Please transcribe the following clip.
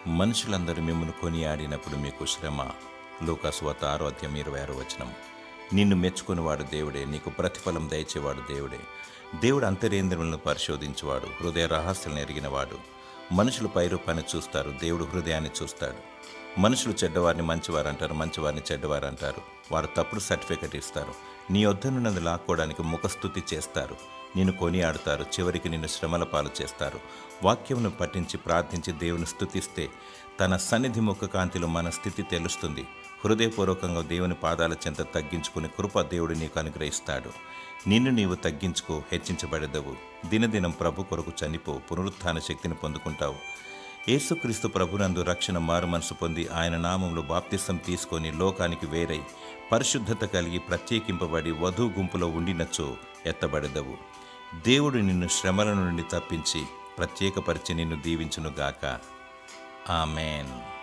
మనుషులందరూ మిమ్మల్ని కొనియాడినప్పుడు మీకు శ్రమ లోకాసువత ఆరో అధ్యాయం ఇరవై ఆరో వచనం నిన్ను మెచ్చుకునేవాడు దేవుడే నీకు ప్రతిఫలం దయచేవాడు దేవుడే దేవుడు అంతరేంద్రములను పరిశోధించేవాడు హృదయ రహస్యాలను ఎరిగినవాడు మనుషులు పైరూపాన్ని చూస్తారు దేవుడు హృదయాన్ని చూస్తాడు మనుషులు చెడ్డవారిని మంచివారు అంటారు మంచివారిని చెడ్డవారు అంటారు వారు తప్పుడు సర్టిఫికెట్ ఇస్తారు నీ వద్దనున్నది లాక్కోవడానికి ముఖస్థుతి చేస్తారు నిన్ను కొనియాడుతారు చివరికి నిన్ను శ్రమల పాలు చేస్తారు వాక్యమును పఠించి ప్రార్థించి దేవుని స్తుతిస్తే తన సన్నిధి ముఖ కాంతిలో మన స్థితి తెలుస్తుంది హృదయపూర్వకంగా దేవుని పాదాల చెంత తగ్గించుకుని కృప దేవుడు నీకు అనుగ్రహిస్తాడు నిన్ను నీవు తగ్గించుకో హెచ్చించబడదవు దినదినం ప్రభు కొరకు చనిపో పునరుత్థాన శక్తిని పొందుకుంటావు యేసుక్రీస్తు ప్రభునందు రక్షణ మారు మనసు పొంది ఆయన నామంలో బాప్తిసం తీసుకొని లోకానికి వేరై పరిశుద్ధత కలిగి ప్రత్యేకింపబడి వధు గుంపులో ఉండినచో ఎత్తబడదవు దేవుడు నిన్ను శ్రమల నుండి తప్పించి ప్రత్యేకపరిచి నిన్ను దీవించునుగాక ఆమెన్